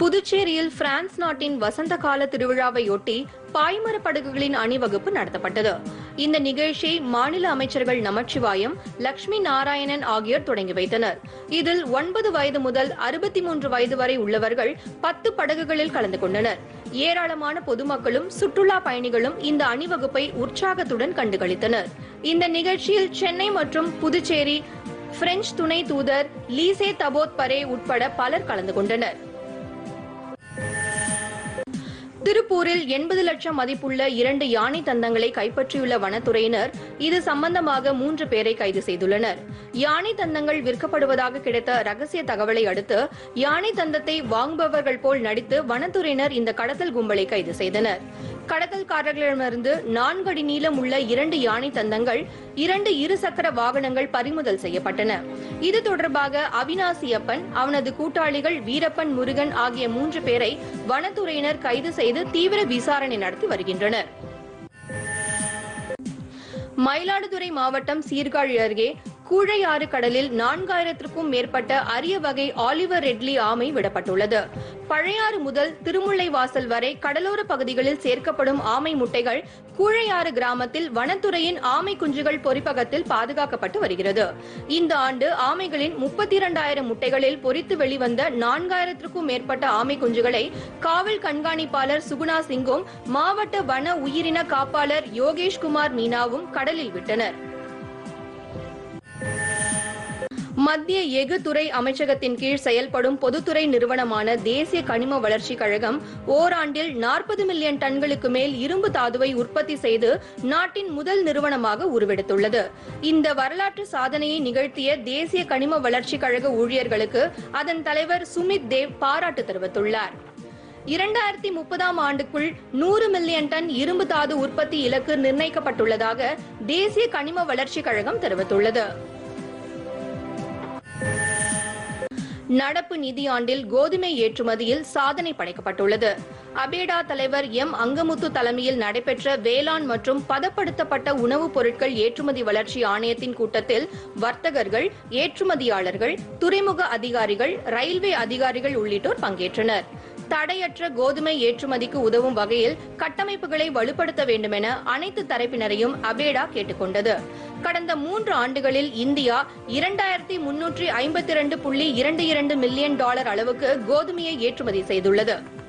புதுச்சேரியில் பிரான்ஸ் நாட்டின் வசந்த கால திருவிழாவையொட்டி பாய்மர படகுகளின் அணிவகுப்பு நடத்தப்பட்டது இந்த நிகழ்ச்சியை மாநில அமைச்சர்கள் நமச்சிவாயம் லட்சுமி நாராயணன் ஆகியோர் தொடங்கி வைத்தனர் இதில் ஒன்பது வயது முதல் அறுபத்தி மூன்று வயது வரை உள்ளவர்கள் பத்து படகுகளில் கலந்து கொண்டனர் ஏராளமான பொதுமக்களும் சுற்றுலா பயணிகளும் இந்த அணிவகுப்பை உற்சாகத்துடன் கண்டுகளித்தனர் இந்த நிகழ்ச்சியில் சென்னை மற்றும் புதுச்சேரி பிரெஞ்சு துணை தூதர் லீசே தபோத் பரே உட்பட பலர் கலந்து கொண்டனர் திருப்பூரில் எண்பது லட்சம் மதிப்புள்ள இரண்டு யானை தந்தங்களை கைப்பற்றியுள்ள வனத்துறையினர் இது சம்பந்தமாக மூன்று பேரை கைது செய்துள்ளனர் யானை தந்தங்கள் விற்கப்படுவதாக கிடைத்த ரகசிய தகவலை அடுத்து யானை தந்தத்தை வாங்குபவர்கள் போல் நடித்து வனத்துறையினர் இந்த கடத்தல் கும்பலை கைது செய்தனர் கடத்தல்காரர்களிடமிருந்து நான்கு அடி நீளம் உள்ள இரண்டு யானை தந்தங்கள் இரண்டு இருசக்கர வாகனங்கள் பறிமுதல் செய்யப்பட்டன இது தொடர்பாக அவினாசியப்பன் அவனது கூட்டாளிகள் வீரப்பன் முருகன் ஆகிய மூன்று பேரை வனத்துறையினர் கைது செய்து தீவிர விசாரணை நடத்தி வருகின்றனர் மயிலாடுதுறை மாவட்டம் சீர்காழி அருகே கூழையாறு கடலில் நான்காயிரத்திற்கும் மேற்பட்ட அரிய வகை ஆலிவர் ரெட்லி ஆமை விடப்பட்டுள்ளது பழையாறு முதல் திருமுல்லைவாசல் வரை கடலோர பகுதிகளில் சேர்க்கப்படும் ஆமை முட்டைகள் கூழையாறு கிராமத்தில் வனத்துறையின் ஆமை குஞ்சுகள் பொறிப்பகத்தில் பாதுகாக்கப்பட்டு வருகிறது இந்த ஆண்டு ஆமைகளின் முப்பத்தி இரண்டாயிரம் முட்டைகளில் பொறித்து வெளிவந்த நான்காயிரத்திற்கும் மேற்பட்ட ஆமை குஞ்சுகளை காவல் கண்காணிப்பாளர் சுகுணா சிங்கும் மாவட்ட வன உயிரின காப்பாளர் யோகேஷ்குமார் மீனாவும் கடலில் விட்டனர் மத்திய எஃகு துறை அமைச்சகத்தின் கீழ் செயல்படும் பொதுத்துறை நிறுவனமான தேசிய கனிம வளர்ச்சி கழகம் ஓராண்டில் நாற்பது மில்லியன் டன்களுக்கு மேல் இரும்பு தாதுவை உற்பத்தி செய்து நாட்டின் முதல் நிறுவனமாக உருவெடுத்துள்ளது இந்த வரலாற்று சாதனையை நிகழ்த்திய தேசிய கனிம வளர்ச்சி கழக ஊழியர்களுக்கு அதன் தலைவர் சுமித் தேவ் பாராட்டு தெரிவித்துள்ளார் இரண்டாயிரத்தி முப்பதாம் ஆண்டுக்குள் நூறு மில்லியன் டன் இரும்பு தாது உற்பத்தி இலக்கு நிர்ணயிக்கப்பட்டுள்ளதாக தேசிய கனிம வளர்ச்சி கழகம் தெரிவித்துள்ளது நடப்பு நிதியாண்டில் கோதுமை ஏற்றுமதியில் சாதனை படைக்கப்பட்டுள்ளது அபேடா தலைவர் எம் அங்கமுத்து தலைமையில் நடைபெற்ற வேளாண் மற்றும் பதப்படுத்தப்பட்ட உணவுப் பொருட்கள் ஏற்றுமதி வளர்ச்சி ஆணையத்தின் கூட்டத்தில் வர்த்தகர்கள் ஏற்றுமதியாளர்கள் துறைமுக அதிகாரிகள் ரயில்வே அதிகாரிகள் உள்ளிட்டோர் பங்கேற்றனர் தடையற்ற கோதுமை ஏற்றுமதிக்கு உதவும் வகையில் கட்டமைப்புகளை வலுப்படுத்த வேண்டும் என அனைத்து தரப்பினரையும் அபேடா கேட்டுக்கொண்டது கடந்த மூன்று ஆண்டுகளில் இந்தியா இரண்டாயிரத்தி முன்னூற்றி ஐம்பத்தி இரண்டு புள்ளி இரண்டு இரண்டு மில்லியன் டாலர் அளவுக்கு கோதுமையை ஏற்றுமதி செய்துள்ளது